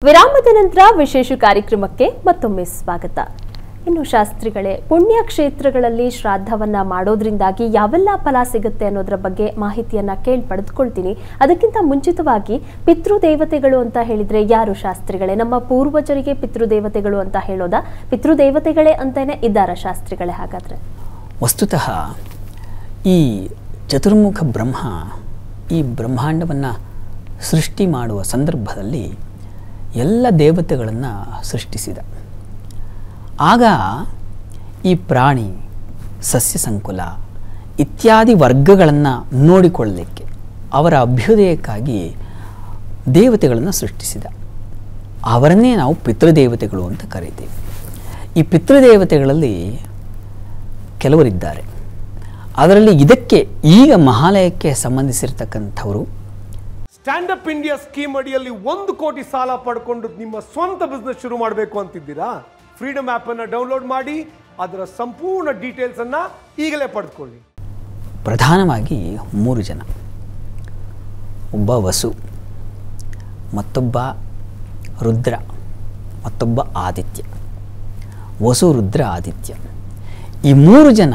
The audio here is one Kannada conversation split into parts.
ವಿರಾಮದ ನಂತರ ವಿಶೇಷ ಕಾರ್ಯಕ್ರಮಕ್ಕೆ ಮತ್ತೊಮ್ಮೆ ಸ್ವಾಗತ ಇನ್ನು ಶಾಸ್ತ್ರಿಗಳೇ ಪುಣ್ಯ ಕ್ಷೇತ್ರಗಳಲ್ಲಿ ಶ್ರಾದ್ದವನ್ನ ಮಾಡೋದ್ರಿಂದಾಗಿ ಯಾವೆಲ್ಲ ಫಲ ಸಿಗುತ್ತೆ ಅನ್ನೋದ್ರ ಬಗ್ಗೆ ಮಾಹಿತಿಯನ್ನ ಕೇಳಿ ಪಡೆದುಕೊಳ್ತೀನಿ ಅದಕ್ಕಿಂತ ಮುಂಚಿತವಾಗಿ ಪಿತೃದೇವತೆಗಳು ಅಂತ ಹೇಳಿದ್ರೆ ಯಾರು ಶಾಸ್ತ್ರಿಗಳೇ ನಮ್ಮ ಪೂರ್ವಜರಿಗೆ ಪಿತೃದೇವತೆಗಳು ಅಂತ ಹೇಳೋದಾ ಪಿತೃದೇವತೆಗಳೇ ಅಂತಾನೆ ಇದ್ದಾರ ಶಾಸ್ತ್ರಿಗಳೇ ಹಾಗಾದ್ರೆ ವಸ್ತುತಃ ಈ ಚತುರ್ಮುಖ ಬ್ರಹ್ಮ ಈ ಬ್ರಹ್ಮಾಂಡವನ್ನು ಸೃಷ್ಟಿ ಮಾಡುವ ಸಂದರ್ಭದಲ್ಲಿ ಎಲ್ಲ ದೇವತೆಗಳನ್ನು ಸೃಷ್ಟಿಸಿದ ಆಗ ಈ ಪ್ರಾಣಿ ಸಸ್ಯ ಸಂಕುಲ ಇತ್ಯಾದಿ ವರ್ಗಗಳನ್ನು ನೋಡಿಕೊಳ್ಳಲಿಕ್ಕೆ ಅವರ ಅಭ್ಯುದಯಕ್ಕಾಗಿ ದೇವತೆಗಳನ್ನು ಸೃಷ್ಟಿಸಿದ ಅವರನ್ನೇ ನಾವು ಪಿತೃದೇವತೆಗಳು ಅಂತ ಕರೀತೀವಿ ಈ ಪಿತೃದೇವತೆಗಳಲ್ಲಿ ಕೆಲವರಿದ್ದಾರೆ ಅದರಲ್ಲಿ ಇದಕ್ಕೆ ಈಗ ಮಹಾಲಯಕ್ಕೆ ಸಂಬಂಧಿಸಿರ್ತಕ್ಕಂಥವರು ಸ್ಟ್ಯಾಂಡ್ ಅಪ್ ಇಂಡಿಯಾ ಸ್ಕೀಮ್ ಅಡಿಯಲ್ಲಿ ಒಂದು ಕೋಟಿ ಸಾಲ ಪಡ್ಕೊಂಡು ನಿಮ್ಮ ಸ್ವಂತ ಬಿಸ್ನೆಸ್ ಶುರು ಮಾಡಬೇಕು ಅಂತಿದ್ದೀರಾ ಫ್ರೀಡಮ್ ಆಪ್ ಅನ್ನ ಡೌನ್ಲೋಡ್ ಮಾಡಿ ಅದರ ಸಂಪೂರ್ಣ ಡೀಟೇಲ್ಸ್ ಅನ್ನ ಈಗಲೇ ಪಡೆದುಕೊಳ್ಳಿ ಪ್ರಧಾನವಾಗಿ ಮೂರು ಜನ ಒಬ್ಬ ವಸು ಮತ್ತೊಬ್ಬ ರುದ್ರ ಮತ್ತೊಬ್ಬ ಆದಿತ್ಯ ವಸು ರುದ್ರ ಆದಿತ್ಯ ಈ ಮೂರು ಜನ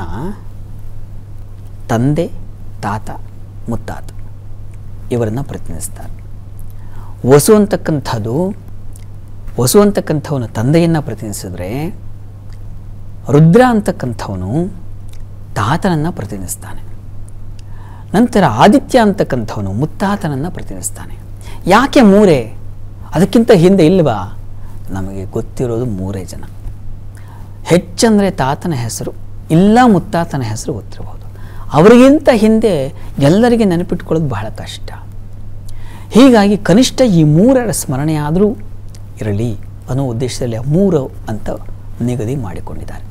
ತಂದೆ ತಾತ ಮುತ್ತಾತ ಇವರನ್ನು ಪ್ರತಿನಿಧಿಸ್ತಾರೆ ವಸು ಅಂತಕ್ಕಂಥದ್ದು ವಸು ಅಂತಕ್ಕಂಥವನು ತಂದೆಯನ್ನು ಪ್ರತಿನಿಧಿಸಿದ್ರೆ ರುದ್ರ ಅಂತಕ್ಕಂಥವನು ತಾತನನ್ನು ಪ್ರತಿನಿಧಿಸ್ತಾನೆ ನಂತರ ಆದಿತ್ಯ ಅಂತಕ್ಕಂಥವನು ಮುತ್ತಾತನನ್ನು ಪ್ರತಿನಿಧಿಸ್ತಾನೆ ಯಾಕೆ ಮೂರೇ ಅದಕ್ಕಿಂತ ಹಿಂದೆ ಇಲ್ವಾ ನಮಗೆ ಗೊತ್ತಿರೋದು ಮೂರೇ ಜನ ಹೆಚ್ಚಂದರೆ ತಾತನ ಹೆಸರು ಇಲ್ಲ ಮುತ್ತಾತನ ಹೆಸರು ಗೊತ್ತಿರಬಹುದು ಅವರಿಗಿಂತ ಹಿಂದೆ ಎಲ್ಲರಿಗೆ ನೆನಪಿಟ್ಕೊಳ್ಳೋದು ಬಹಳ ಕಷ್ಟ ಹೀಗಾಗಿ ಕನಿಷ್ಠ ಈ ಮೂರರ ಸ್ಮರಣೆಯಾದರೂ ಇರಲಿ ಅನ್ನೋ ಉದ್ದೇಶದಲ್ಲಿ ಆ ಮೂರು ಅಂತ ನಿಗದಿ ಮಾಡಿಕೊಂಡಿದ್ದಾರೆ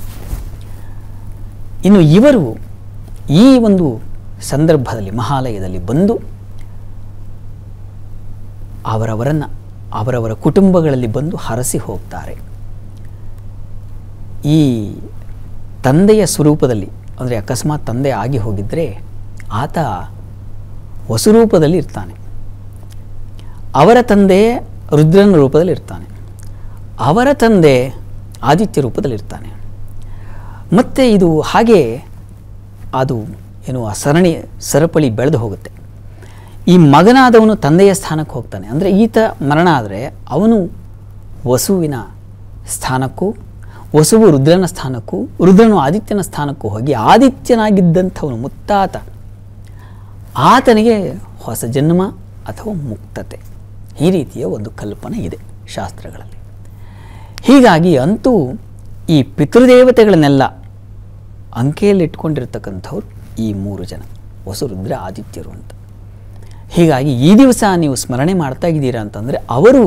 ಇನ್ನು ಇವರು ಈ ಒಂದು ಸಂದರ್ಭದಲ್ಲಿ ಮಹಾಲಯದಲ್ಲಿ ಬಂದು ಅವರವರನ್ನು ಅವರವರ ಕುಟುಂಬಗಳಲ್ಲಿ ಬಂದು ಹರಸಿ ಹೋಗ್ತಾರೆ ಈ ತಂದೆಯ ಸ್ವರೂಪದಲ್ಲಿ ಅಂದರೆ ಅಕಸ್ಮಾತ್ ತಂದೆ ಆಗಿ ಹೋಗಿದ್ದರೆ ಆತ ವಸುರೂಪದಲ್ಲಿ ಇರ್ತಾನೆ ಅವರ ತಂದೆ ರುದ್ರನ ರೂಪದಲ್ಲಿ ಇರ್ತಾನೆ ಅವರ ತಂದೆ ಆದಿತ್ಯ ರೂಪದಲ್ಲಿ ಇರ್ತಾನೆ ಮತ್ತು ಇದು ಹಾಗೆ ಅದು ಏನು ಆ ಸರಣಿ ಸರಪಳಿ ಬೆಳೆದು ಹೋಗುತ್ತೆ ಈ ಮಗನಾದವನು ತಂದೆಯ ಸ್ಥಾನಕ್ಕೆ ಹೋಗ್ತಾನೆ ಅಂದರೆ ಈತ ಮರಣ ಆದರೆ ಅವನು ವಸುವಿನ ಸ್ಥಾನಕ್ಕೂ ವಸುವು ರುದ್ರನ ಸ್ಥಾನಕ್ಕೂ ರುದ್ರನು ಆದಿತ್ಯನ ಸ್ಥಾನಕ್ಕೂ ಹೋಗಿ ಆದಿತ್ಯನಾಗಿದ್ದಂಥವನು ಮುತ್ತಾತ ಆತನಿಗೆ ಹೊಸ ಜನ್ಮ ಅಥವಾ ಮುಕ್ತತೆ ಈ ರೀತಿಯ ಒಂದು ಕಲ್ಪನೆ ಇದೆ ಶಾಸ್ತ್ರಗಳಲ್ಲಿ ಹೀಗಾಗಿ ಅಂತೂ ಈ ಪಿತೃದೇವತೆಗಳನ್ನೆಲ್ಲ ಅಂಕೆಯಲ್ಲಿಟ್ಕೊಂಡಿರ್ತಕ್ಕಂಥವ್ರು ಈ ಮೂರು ಜನ ವಸುರುದ್ರ ಆದಿತ್ಯರು ಅಂತ ಹೀಗಾಗಿ ಈ ದಿವಸ ನೀವು ಸ್ಮರಣೆ ಮಾಡ್ತಾ ಇದ್ದೀರಾ ಅಂತಂದರೆ ಅವರು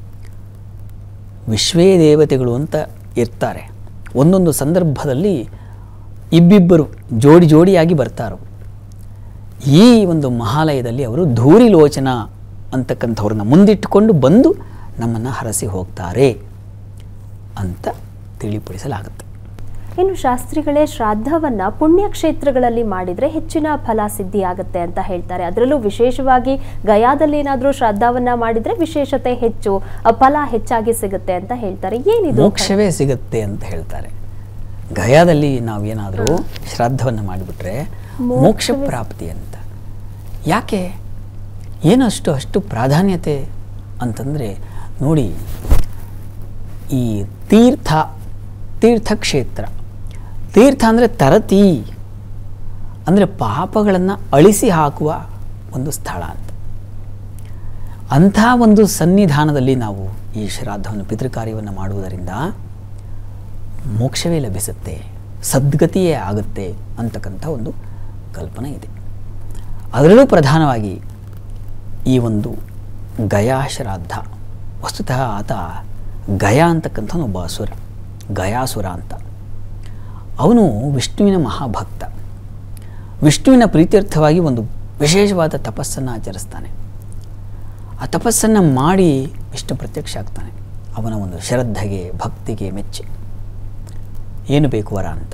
ವಿಶ್ವೇ ದೇವತೆಗಳು ಅಂತ ಇರ್ತಾರೆ ಒಂದೊಂದು ಸಂದರ್ಭದಲ್ಲಿ ಇಬ್ಬಿಬ್ಬರು ಜೋಡಿ ಜೋಡಿಯಾಗಿ ಬರ್ತಾರೋ ಈ ಒಂದು ಮಹಾಲಯದಲ್ಲಿ ಅವರು ಧೂರಿಲೋಚನ ಅಂತಕ್ಕಂಥವ್ರನ್ನ ಮುಂದಿಟ್ಟುಕೊಂಡು ಬಂದು ನಮ್ಮನ್ನು ಹರಸಿ ಹೋಗ್ತಾರೆ ಅಂತ ತಿಳಿಪಡಿಸಲಾಗುತ್ತೆ ಇನ್ನು ಶಾಸ್ತ್ರಿಗಳೇ ಶ್ರಾದ್ದವನ್ನ ಪುಣ್ಯ ಕ್ಷೇತ್ರಗಳಲ್ಲಿ ಮಾಡಿದ್ರೆ ಹೆಚ್ಚಿನ ಫಲ ಸಿದ್ಧಿ ಆಗುತ್ತೆ ಅಂತ ಹೇಳ್ತಾರೆ ಅದರಲ್ಲೂ ವಿಶೇಷವಾಗಿ ಗಯಾದಲ್ಲಿ ಏನಾದರೂ ಶ್ರಾದ್ದವನ್ನ ಮಾಡಿದ್ರೆ ವಿಶೇಷತೆ ಹೆಚ್ಚು ಆ ಫಲ ಹೆಚ್ಚಾಗಿ ಸಿಗುತ್ತೆ ಅಂತ ಹೇಳ್ತಾರೆ ಏನಿದು ಮೋಕ್ಷವೇ ಸಿಗುತ್ತೆ ಅಂತ ಹೇಳ್ತಾರೆ ಗಯಾದಲ್ಲಿ ನಾವೇನಾದರೂ ಶ್ರಾದ್ದವನ್ನು ಮಾಡಿಬಿಟ್ರೆ ಮೋಕ್ಷ ಪ್ರಾಪ್ತಿ ಅಂತ ಯಾಕೆ ಏನಷ್ಟು ಅಷ್ಟು ಪ್ರಾಧಾನ್ಯತೆ ಅಂತಂದರೆ ನೋಡಿ ಈ ತೀರ್ಥ ತೀರ್ಥಕ್ಷೇತ್ರ ತೀರ್ಥ ಅಂದರೆ ತರತಿ ಅಂದರೆ ಪಾಪಗಳನ್ನು ಅಳಿಸಿ ಹಾಕುವ ಒಂದು ಸ್ಥಳ ಅಂತ ಅಂಥ ಒಂದು ಸನ್ನಿಧಾನದಲ್ಲಿ ನಾವು ಈ ಶ್ರಾದ್ದವನ್ನು ಪಿತೃಕಾರ್ಯವನ್ನು ಮಾಡುವುದರಿಂದ ಮೋಕ್ಷವೇ ಲಭಿಸುತ್ತೆ ಸದ್ಗತಿಯೇ ಆಗುತ್ತೆ ಅಂತಕ್ಕಂಥ ಒಂದು ಕಲ್ಪನೆ ಇದೆ ಅದರಲ್ಲೂ ಪ್ರಧಾನವಾಗಿ ಈ ಒಂದು ಗಯಾ ಶ್ರಾದ್ದ ವಸ್ತುತಃ ಆತ ಗಯ ಅಂತಕ್ಕಂಥ ಒಬ್ಬ ಅಸುರ ಗಯಾಸುರ ಅಂತ ಅವನು ವಿಷ್ಣುವಿನ ಮಹಾಭಕ್ತ ವಿಷ್ಣುವಿನ ಪ್ರೀತ್ಯರ್ಥವಾಗಿ ಒಂದು ವಿಶೇಷವಾದ ತಪಸ್ಸನ್ನು ಆಚರಿಸ್ತಾನೆ ಆ ತಪಸ್ಸನ್ನು ಮಾಡಿ ವಿಷ್ಣು ಪ್ರತ್ಯಕ್ಷ ಆಗ್ತಾನೆ ಅವನ ಒಂದು ಶ್ರದ್ಧೆಗೆ ಭಕ್ತಿಗೆ ಮೆಚ್ಚಿ ಏನು ಬೇಕು ವರ ಅಂತ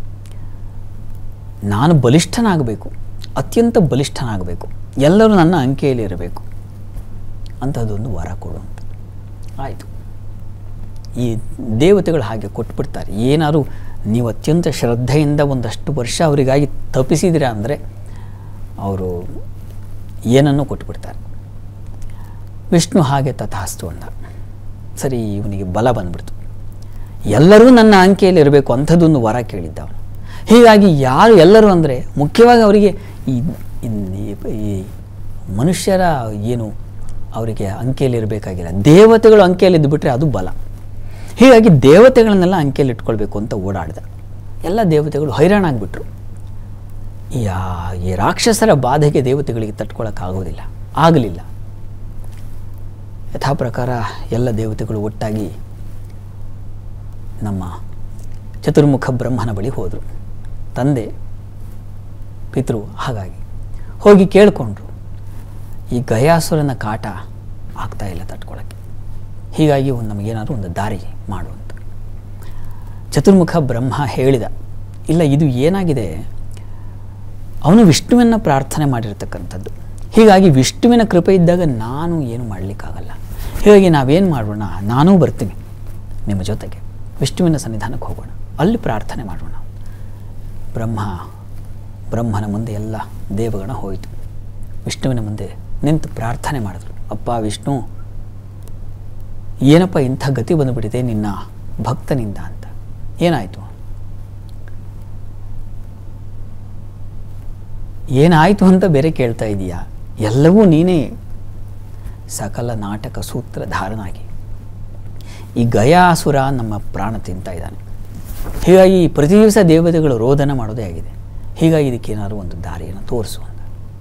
ನಾನು ಬಲಿಷ್ಠನಾಗಬೇಕು ಅತ್ಯಂತ ಬಲಿಷ್ಠನಾಗಬೇಕು ಎಲ್ಲರೂ ನನ್ನ ಅಂಕೆಯಲ್ಲಿ ಇರಬೇಕು ಅಂಥದ್ದೊಂದು ವರ ಕೊಡು ಅಂತ ಆಯಿತು ಈ ದೇವತೆಗಳು ಹಾಗೆ ಕೊಟ್ಬಿಡ್ತಾರೆ ಏನಾದ್ರು ನೀವು ಅತ್ಯಂತ ಶ್ರದ್ಧೆಯಿಂದ ಒಂದಷ್ಟು ವರ್ಷ ಅವರಿಗಾಗಿ ತಪ್ಪಿಸಿದಿರ ಅಂದರೆ ಅವರು ಏನನ್ನೂ ಕೊಟ್ಬಿಡ್ತಾರೆ ವಿಷ್ಣು ಹಾಗೆ ತಥಾಸ್ತು ಅಂದ ಸರಿ ಇವನಿಗೆ ಬಲ ಬಂದ್ಬಿಡ್ತು ಎಲ್ಲರೂ ನನ್ನ ಅಂಕೆಯಲ್ಲಿ ಇರಬೇಕು ಅಂಥದ್ದೊಂದು ವರ ಕೇಳಿದ್ದ ಅವನು ಹೀಗಾಗಿ ಯಾರು ಎಲ್ಲರೂ ಅಂದರೆ ಮುಖ್ಯವಾಗಿ ಅವರಿಗೆ ಈ ಇನ್- ಈ- ಈ ಮನುಷ್ಯರ ಏನು ಅವರಿಗೆ ಅಂಕೆಯಲ್ಲಿ ಇರಬೇಕಾಗಿಲ್ಲ ದೇವತೆಗಳು ಅಂಕೆಯಲ್ಲಿ ಇದ್ದುಬಿಟ್ರೆ ಅದು ಬಲ ಹೀಗಾಗಿ ದೇವತೆಗಳನ್ನೆಲ್ಲ ಅಂಕೆಯಲ್ಲಿ ಇಟ್ಕೊಳ್ಬೇಕು ಅಂತ ಓಡಾಡ್ದ ಎಲ್ಲ ದೇವತೆಗಳು ಹೈರಾಣಾಗ್ಬಿಟ್ರು ಈ ಆ- ಈ ರಾಕ್ಷಸರ ಬಾಧೆಗೆ ದೇವತೆಗಳಿಗೆ ತಟ್ಕೊಳ್ಳೋಕ್ಕಾಗೋದಿಲ್ಲ ಆಗಲಿಲ್ಲ ಯಥಾ ಪ್ರಕಾರ ಎಲ್ಲ ದೇವತೆಗಳು ಒಟ್ಟಾಗಿ ನಮ್ಮ ಚತುರ್ಮುಖ ಬ್ರಹ್ಮನ ಬಳಿ ಹೋದರು ತಂದೆ ಪಿತೃ ಹಾಗಾಗಿ ಹೋಗಿ ಕೇಳಿಕೊಂಡ್ರು ಈ ಗಯಾಸುರನ ಕಾಟ ಆಗ್ತಾ ಇಲ್ಲ ತಟ್ಕೊಳ್ಳೋಕ್ಕೆ ಹೀಗಾಗಿ ಒಂದು ನಮಗೇನಾದರೂ ಒಂದು ದಾರಿ ಮಾಡುವಂತ ಚತುರ್ಮುಖ ಬ್ರಹ್ಮ ಹೇಳಿದ ಇಲ್ಲ ಇದು ಏನಾಗಿದೆ ಅವನು ವಿಷ್ಣುವನ್ನು ಪ್ರಾರ್ಥನೆ ಮಾಡಿರ್ತಕ್ಕಂಥದ್ದು ಹೀಗಾಗಿ ವಿಷ್ಣುವಿನ ಕೃಪೆ ಇದ್ದಾಗ ನಾನು ಏನು ಮಾಡಲಿಕ್ಕಾಗಲ್ಲ ಹೀಗಾಗಿ ನಾವೇನು ಮಾಡೋಣ ನಾನೂ ಬರ್ತೀನಿ ನಿಮ್ಮ ಜೊತೆಗೆ ವಿಷ್ಣುವಿನ ಸನ್ನಿಧಾನಕ್ಕೆ ಹೋಗೋಣ ಅಲ್ಲಿ ಪ್ರಾರ್ಥನೆ ಮಾಡೋಣ ಬ್ರಹ್ಮ ಬ್ರಹ್ಮನ ಮುಂದೆ ಎಲ್ಲ ದೇವಗಣ ಹೋಯಿತು ವಿಷ್ಣುವಿನ ಮುಂದೆ ನಿಂತು ಪ್ರಾರ್ಥನೆ ಮಾಡಿದ್ರು ಅಪ್ಪ ವಿಷ್ಣು ಏನಪ್ಪ ಇಂಥ ಗತಿ ಬಂದುಬಿಟ್ಟಿದೆ ನಿನ್ನ ಭಕ್ತನಿಂದ ಅಂತ ಏನಾಯಿತು ಏನಾಯಿತು ಅಂತ ಬೇರೆ ಕೇಳ್ತಾ ಇದೀಯಾ ಎಲ್ಲವೂ ನೀನೇ ಸಕಲ ನಾಟಕ ಸೂತ್ರಧಾರನಾಗಿ ಈ ಗಯಾಸುರ ನಮ್ಮ ಪ್ರಾಣ ತಿಂತಾ ಇದ್ದಾನೆ ಹೀಗಾಗಿ ಪ್ರತಿ ದಿವಸ ದೇವತೆಗಳು ರೋದನ ಮಾಡೋದೇ ಆಗಿದೆ ಹೀಗಾಗಿ ಇದಕ್ಕೇನಾದ್ರು ಒಂದು ದಾರಿಯನ್ನು ತೋರಿಸು ಅಂತ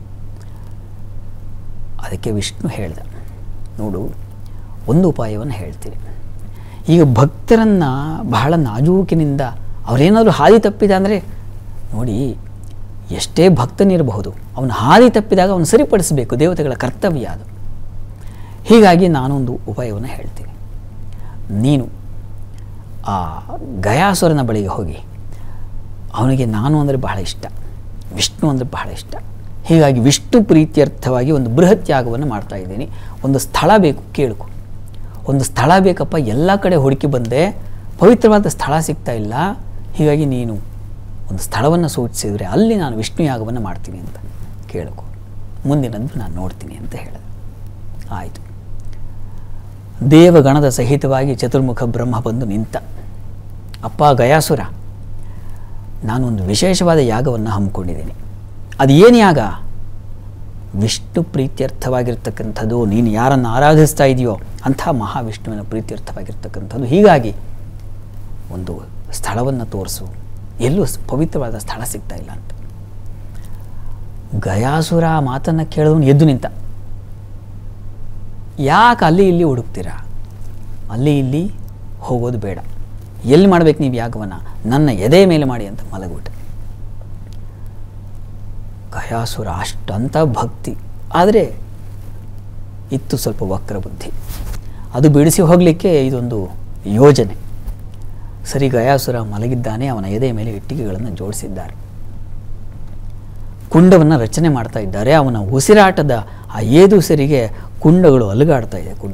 ಅದಕ್ಕೆ ವಿಷ್ಣು ಹೇಳ್ದ ನೋಡು ಒಂದು ಉಪಾಯವನ್ನು ಹೇಳ್ತೀನಿ ಈಗ ಭಕ್ತರನ್ನು ಬಹಳ ನಾಜೂಕಿನಿಂದ ಅವರೇನಾದರೂ ಹಾದಿ ತಪ್ಪಿದ ಅಂದರೆ ನೋಡಿ ಎಷ್ಟೇ ಭಕ್ತನಿರಬಹುದು ಅವನು ಹಾದಿ ತಪ್ಪಿದಾಗ ಅವನು ಸರಿಪಡಿಸಬೇಕು ದೇವತೆಗಳ ಕರ್ತವ್ಯ ಅದು ಹೀಗಾಗಿ ನಾನೊಂದು ಉಪಾಯವನ್ನು ಹೇಳ್ತೀನಿ ನೀನು ಆ ಗಯಾಸುರನ ಬಳಿಗೆ ಹೋಗಿ ಅವನಿಗೆ ನಾನು ಅಂದರೆ ಬಹಳ ಇಷ್ಟ ವಿಷ್ಣು ಅಂದರೆ ಬಹಳ ಇಷ್ಟ ಹೀಗಾಗಿ ವಿಷ್ಣು ಪ್ರೀತ್ಯರ್ಥವಾಗಿ ಒಂದು ಬೃಹತ್ ಯಾಗವನ್ನು ಮಾಡ್ತಾ ಇದ್ದೀನಿ ಒಂದು ಸ್ಥಳ ಬೇಕು ಕೇಳ್ಕೊ ಒಂದು ಸ್ಥಳ ಬೇಕಪ್ಪ ಎಲ್ಲ ಕಡೆ ಹುಡುಕಿ ಬಂದೆ ಪವಿತ್ರವಾದ ಸ್ಥಳ ಸಿಗ್ತಾ ಇಲ್ಲ ಹೀಗಾಗಿ ನೀನು ಒಂದು ಸ್ಥಳವನ್ನು ಸೂಚಿಸಿದರೆ ಅಲ್ಲಿ ನಾನು ವಿಷ್ಣು ಯಾಗವನ್ನು ಮಾಡ್ತೀನಿ ಅಂತ ಕೇಳ್ಕೊ ಮುಂದಿನದ್ದು ನಾನು ನೋಡ್ತೀನಿ ಅಂತ ಹೇಳಿದೆ ಆಯಿತು ದೇವಗಣದ ಸಹಿತವಾಗಿ ಚತುರ್ಮುಖ ಬ್ರಹ್ಮ ಬಂದು ನಿಂತ ಅಪ್ಪ ಗಯಾಸುರ ನಾನೊಂದು ವಿಶೇಷವಾದ ಯಾಗವನ್ನು ಹಮ್ಮಿಕೊಂಡಿದ್ದೀನಿ ಅದು ಏನು ಯಾಗ ವಿಷ್ಣು ಪ್ರೀತ್ಯರ್ಥವಾಗಿರ್ತಕ್ಕಂಥದ್ದು ನೀನು ಯಾರನ್ನು ಆರಾಧಿಸ್ತಾ ಇದೆಯೋ ಅಂಥ ಮಹಾವಿಷ್ಣುವಿನ ಪ್ರೀತ್ಯರ್ಥವಾಗಿರ್ತಕ್ಕಂಥದ್ದು ಹೀಗಾಗಿ ಒಂದು ಸ್ಥಳವನ್ನು ತೋರಿಸು ಎಲ್ಲೂ ಸ್- ಪವಿತ್ರವಾದ ಸ್ಥಳ ಸಿಗ್ತಾ ಇಲ್ಲ ಅಂತ ಗಯಾಸುರ ಆ ಮಾತನ್ನು ಕೇಳಿದವನು ಎದ್ದು ನಿಂತ ಯಾಕೆ ಅಲ್ಲಿ ಇಲ್ಲಿ ಹುಡುಕ್ತೀರಾ ಅಲ್ಲಿ ಇಲ್ಲಿ ಹೋಗೋದು ಬೇಡ ಎಲ್ಲಿ ಮಾಡ್ಬೇಕು ನೀವು ಯಾಗವನ್ನು ನನ್ನ ಎದೆ ಮೇಲೆ ಮಾಡಿ ಅಂತ ಮಲಗ್ಬಿಟ್ಟೆ ಗಯಾಸುರ ಅಷ್ಟಂತ ಭಕ್ತಿ ಆದರೆ ಇತ್ತು ಸ್ವಲ್ಪ ವಕ್ರ ಬುದ್ಧಿ ಅದು ಬಿಡಿಸಿ ಹೋಗಲಿಕ್ಕೆ ಇದೊಂದು ಯೋಜನೆ ಸರಿ ಗಯಾಸುರ ಮಲಗಿದ್ದಾನೆ ಅವನ ಎದೆ ಮೇಲೆ ಇಟ್ಟಿಗೆಗಳನ್ನು ಜೋಡಿಸಿದ್ದಾರೆ ಕುಂಡವನ್ನು ರಚನೆ ಮಾಡ್ತಾ ಇದ್ದಾರೆ ಅವನ ಉಸಿರಾಟದ ಆ ಏದುಸಿರಿಗೆ ಕುಂಡಗಳು ಅಲುಗಾಡ್ತಾ ಇದೆ ಕುಂಡ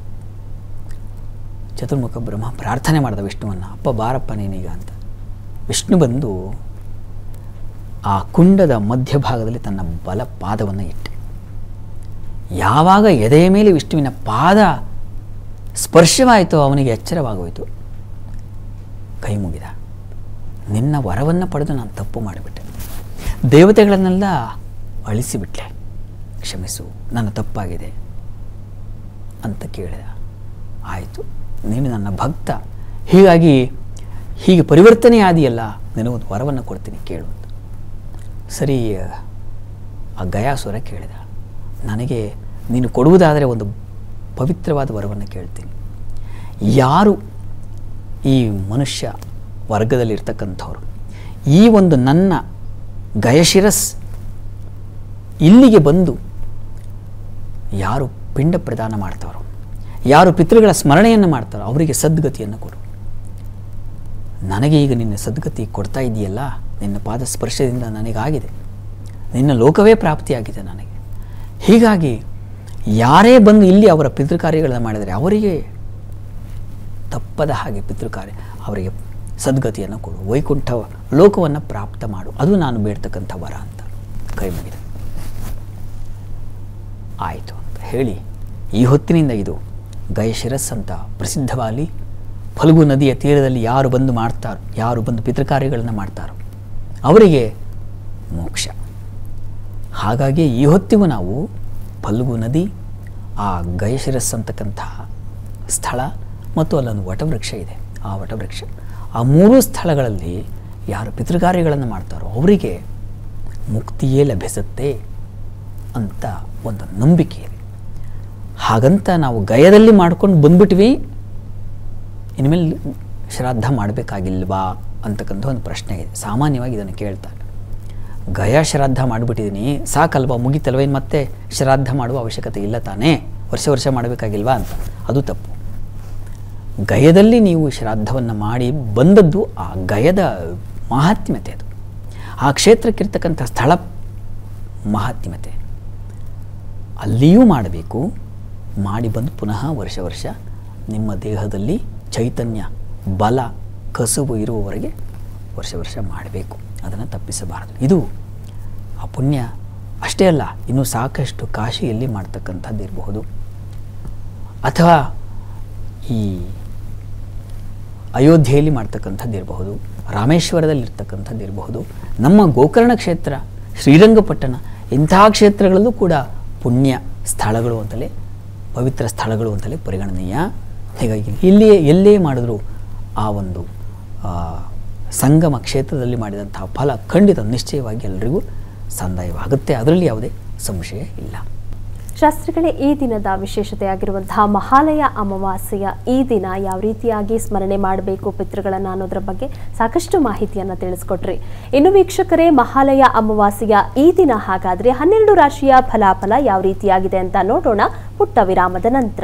ಚತುರ್ಮುಖ ಬ್ರಹ್ಮ ಪ್ರಾರ್ಥನೆ ಮಾಡಿದ ವಿಷ್ಣುವನ್ನು ಅಪ್ಪ ಬಾರಪ್ಪ ನೀನೀಗ ಅಂತ ವಿಷ್ಣು ಬಂದು ಆ ಕುಂಡದ ಮಧ್ಯಭಾಗದಲ್ಲಿ ತನ್ನ ಬಲ ಪಾದವನ್ನು ಇಟ್ಟೆ ಯಾವಾಗ ಎದೆಯ ಮೇಲೆ ವಿಷ್ಣುವಿನ ಪಾದ ಸ್ಪರ್ಶವಾಯಿತೋ ಅವನಿಗೆ ಎಚ್ಚರವಾಗೋಯಿತು ಕೈ ಮುಗಿದ ನಿನ್ನ ವರವನ್ನು ಪಡೆದು ನಾನು ತಪ್ಪು ಮಾಡಿಬಿಟ್ಟೆ ದೇವತೆಗಳನ್ನೆಲ್ಲ ಅಳಿಸಿಬಿಟ್ಲೆ ಕ್ಷಮಿಸು ನನ್ನ ತಪ್ಪಾಗಿದೆ ಅಂತ ಕೇಳಿದ ಆಯಿತು ನೀನು ನನ್ನ ಭಕ್ತ ಹೀಗಾಗಿ ಹೀಗೆ ಪರಿವರ್ತನೆ ಆದಿಯಲ್ಲ ನಿನಗೊಂದು ವರವನ್ನು ಕೊಡ್ತೀನಿ ಕೇಳು ಅಂತ ಸರಿ ಆ ಗಯಾಸುರ ಕೇಳಿದ ನನಗೆ ನೀನು ಕೊಡುವುದಾದರೆ ಒಂದು ಪವಿತ್ರವಾದ ವರವನ್ನು ಕೇಳ್ತೀನಿ ಯಾರು ಈ ಮನುಷ್ಯ ವರ್ಗದಲ್ಲಿರ್ತಕ್ಕಂಥವ್ರು ಈ ಒಂದು ನನ್ನ ಗಯಶಿರಸ್ ಇಲ್ಲಿಗೆ ಬಂದು ಯಾರು ಪಿಂಡ ಪ್ರದಾನ ಮಾಡ್ತಾರೋ ಯಾರು ಪಿತೃಗಳ ಸ್ಮರಣೆಯನ್ನು ಮಾಡ್ತಾರೋ ಅವರಿಗೆ ಸದ್ಗತಿಯನ್ನು ಕೊಡು ನನಗೆ ಈಗ ನಿನ್ನ ಸದ್ಗತಿ ಕೊಡ್ತಾ ಇದೆಯಲ್ಲ ನಿನ್ನ ಪಾದ ಸ್ಪರ್ಶದಿಂದ ನನಗಾಗಿದೆ ನಿನ್ನ ಲೋಕವೇ ಪ್ರಾಪ್ತಿಯಾಗಿದೆ ನನಗೆ ಹೀಗಾಗಿ ಯಾರೇ ಬಂದು ಇಲ್ಲಿ ಅವರ ಪಿತೃಕಾರ್ಯಗಳನ್ನು ಮಾಡಿದರೆ ಅವರಿಗೆ ತಪ್ಪದ ಹಾಗೆ ಪಿತೃಕಾರ್ಯ ಅವರಿಗೆ ಸದ್ಗತಿಯನ್ನು ಕೊಡು ವೈಕುಂಠ ಲೋಕವನ್ನು ಪ್ರಾಪ್ತ ಮಾಡು ಅದು ನಾನು ಬೇಡ್ತಕ್ಕಂಥ ವರ ಅಂತ ಕೈ ಮುಗಿದೆ ಆಯಿತು ಅಂತ ಹೇಳಿ ಈ ಹೊತ್ತಿನಿಂದ ಇದು ಗಯಶಿರಸ್ ಅಂತ ಪ್ರಸಿದ್ಧವಾಗಿ ಫಲ್ಗು ನದಿಯ ತೀರದಲ್ಲಿ ಯಾರು ಬಂದು ಮಾಡ್ತಾರೋ ಯಾರು ಬಂದು ಪಿತೃಕಾರ್ಯಗಳನ್ನು ಮಾಡ್ತಾರೋ ಅವರಿಗೆ ಮೋಕ್ಷ ಹಾಗಾಗಿ ಈ ಹೊತ್ತಿಗೂ ನಾವು ಫಲ್ಗು ನದಿ ಆ ಗಯಶಿರಸ್ ಅಂತಕ್ಕಂತಹ ಸ್ಥಳ ಮತ್ತು ಅಲ್ಲೊಂದು ವಟವೃಕ್ಷ ಇದೆ ಆ ವಟವೃಕ್ಷ ಆ ಮೂರೂ ಸ್ಥಳಗಳಲ್ಲಿ ಯಾರು ಪಿತೃಕಾರ್ಯಗಳನ್ನು ಮಾಡ್ತಾರೋ ಅವರಿಗೆ ಮುಕ್ತಿಯೇ ಲಭಿಸುತ್ತೆ ಅಂತ ಒಂದು ನಂಬಿಕೆ ಇದೆ ಹಾಗಂತ ನಾವು ಗಯದಲ್ಲಿ ಮಾಡ್ಕೊಂಡು ಬಂದ್ಬಿಟ್ವಿ ಇನ್ಮೇಲೆ ಶ್ರಾದ್ದ ಮಾಡಬೇಕಾಗಿಲ್ವಾ ಅಂತಕ್ಕಂಥ ಒಂದು ಪ್ರಶ್ನೆ ಇದೆ ಸಾಮಾನ್ಯವಾಗಿ ಇದನ್ನು ಕೇಳ್ತಾರೆ ಗಯ ಶ್ರಾದ್ದ ಮಾಡಿಬಿಟ್ಟಿದ್ದೀನಿ ಸಾಕಲ್ವಾ ಮುಗಿತಲ್ವ ಇನ್ನು ಮತ್ತೆ ಶ್ರಾದ್ದ ಮಾಡುವ ಅವಶ್ಯಕತೆ ಇಲ್ಲ ತಾನೇ ವರ್ಷ ವರ್ಷ ಮಾಡಬೇಕಾಗಿಲ್ವಾ ಅಂತ ಅದು ತಪ್ಪು ಗಯದಲ್ಲಿ ನೀವು ಶ್ರಾದ್ದವನ್ನು ಮಾಡಿ ಬಂದದ್ದು ಆ ಗಯದ ಮಹಾತ್ಮ್ಯತೆ ಅದು ಆ ಕ್ಷೇತ್ರಕ್ಕಿರ್ತಕ್ಕಂಥ ಸ್ಥಳ ಮಹಾತ್ಮ್ಯತೆ ಅಲ್ಲಿಯೂ ಮಾಡಬೇಕು ಮಾಡಿ ಬಂದು ಪುನಃ ವರ್ಷ ವರ್ಷ ನಿಮ್ಮ ದೇಹದಲ್ಲಿ ಚೈತನ್ಯ ಬಲ ಕಸುಬು ಇರುವವರೆಗೆ ವರ್ಷ ವರ್ಷ ಮಾಡಬೇಕು ಅದನ್ನು ತಪ್ಪಿಸಬಾರದು ಇದು ಆ ಪುಣ್ಯ ಅಷ್ಟೇ ಅಲ್ಲ ಇನ್ನೂ ಸಾಕಷ್ಟು ಕಾಶಿಯಲ್ಲಿ ಮಾಡ್ತಕ್ಕಂಥದ್ದು ಇರಬಹುದು ಅಥವಾ ಈ ಅಯೋಧ್ಯೆಯಲ್ಲಿ ಮಾಡ್ತಕ್ಕಂಥದ್ದು ಇರಬಹುದು ರಾಮೇಶ್ವರದಲ್ಲಿರ್ತಕ್ಕಂಥದ್ದು ಇರಬಹುದು ನಮ್ಮ ಗೋಕರ್ಣ ಕ್ಷೇತ್ರ ಶ್ರೀರಂಗಪಟ್ಟಣ ಇಂತಹ ಕ್ಷೇತ್ರಗಳಲ್ಲೂ ಕೂಡ ಪುಣ್ಯ ಸ್ಥಳಗಳು ಅಂತಲೇ ಪವಿತ್ರ ಸ್ಥಳಗಳು ಅಂತಲೇ ಪರಿಗಣನೀಯ ಹೀಗಾಗಿ ಇಲ್ಲಿಯೇ ಎಲ್ಲೇ ಮಾಡಿದ್ರು ಆ ಒಂದು ಆ, ಸಂಗಮ ಕ್ಷೇತ್ರದಲ್ಲಿ ಮಾಡಿದಂತಹ ಫಲ ಖಂಡಿತ ನಿಶ್ಚಯವಾಗಿ ಎಲ್ಲರಿಗೂ ಸಂದಾಯವಾಗುತ್ತೆ ಅದರಲ್ಲಿ ಯಾವುದೇ ಸಂಶಯ ಇಲ್ಲ ಶಾಸ್ತ್ರಿಗಳೇ ಈ ದಿನದ ವಿಶೇಷತೆಯಾಗಿರುವಂತಹ ಮಹಾಲಯ ಅಮಾವಾಸ್ಯೆಯ ಈ ದಿನ ಯಾವ ರೀತಿಯಾಗಿ ಸ್ಮರಣೆ ಮಾಡಬೇಕು ಪಿತೃಗಳನ್ನು ಅನ್ನೋದ್ರ ಬಗ್ಗೆ ಸಾಕಷ್ಟು ಮಾಹಿತಿಯನ್ನು ತಿಳಿಸ್ಕೊಟ್ರಿ ಇನ್ನು ವೀಕ್ಷಕರೇ ಮಹಾಲಯ ಅಮಾವಾಸ್ಯೆಯ ಈ ದಿನ ಹಾಗಾದ್ರೆ ಹನ್ನೆರಡು ರಾಶಿಯ ಫಲಾಫಲ ಯಾವ ರೀತಿಯಾಗಿದೆ ಅಂತ ನೋಡೋಣ ಪುಟ್ಟ ವಿರಾಮದ ನಂತರ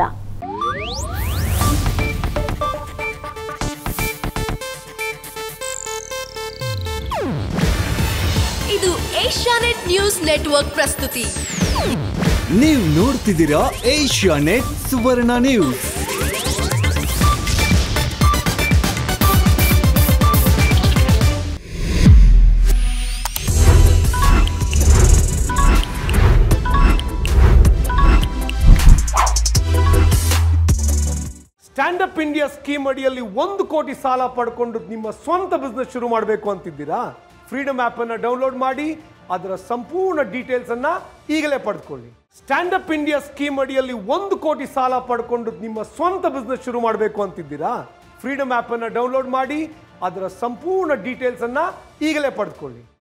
ಇದು ಏಷ್ಯಾನೆಟ್ ನ್ಯೂಸ್ ನೆಟ್ವರ್ಕ್ ಪ್ರಸ್ತುತಿ ನೀವು ನೋಡ್ತಿದ್ದೀರಾ Asianet Suvarna news stand up India scheme ಅಡಿಯಲ್ಲಿ ಒಂದು ಕೋಟಿ ಸಾಲ ಪಡ್ಕೊಂಡು ನಿಮ್ಮ ಸ್ವಂತ ಬಿಸ್ನೆಸ್ ಶುರು ಮಾಡಬೇಕು ಅಂತಿದ್ದೀರಾ ಫ್ರೀಡಮ್ ಆಪ್ ಅನ್ನ ಡೌನ್ಲೋಡ್ ಮಾಡಿ ಅದರ ಸಂಪೂರ್ಣ ಡೀಟೇಲ್ಸ್ ಅನ್ನ ಈಗಲೇ ಪಡೆದುಕೊಳ್ಳಿ ಸ್ಟ್ಯಾಂಡ್ ಅಪ್ ಇಂಡಿಯಾ ಸ್ಕೀಮ್ ಅಡಿಯಲ್ಲಿ ಒಂದು ಕೋಟಿ ಸಾಲ ಪಡ್ಕೊಂಡು ನಿಮ್ಮ ಸ್ವಂತ ಬಿಸ್ನೆಸ್ ಶುರು ಮಾಡಬೇಕು ಅಂತಿದ್ದೀರಾ ಫ್ರೀಡಮ್ ಆಪ್ ಅನ್ನ ಡೌನ್ಲೋಡ್ ಮಾಡಿ ಅದರ ಸಂಪೂರ್ಣ ಡೀಟೇಲ್ಸ್ ಅನ್ನ ಈಗಲೇ ಪಡೆದುಕೊಳ್ಳಿ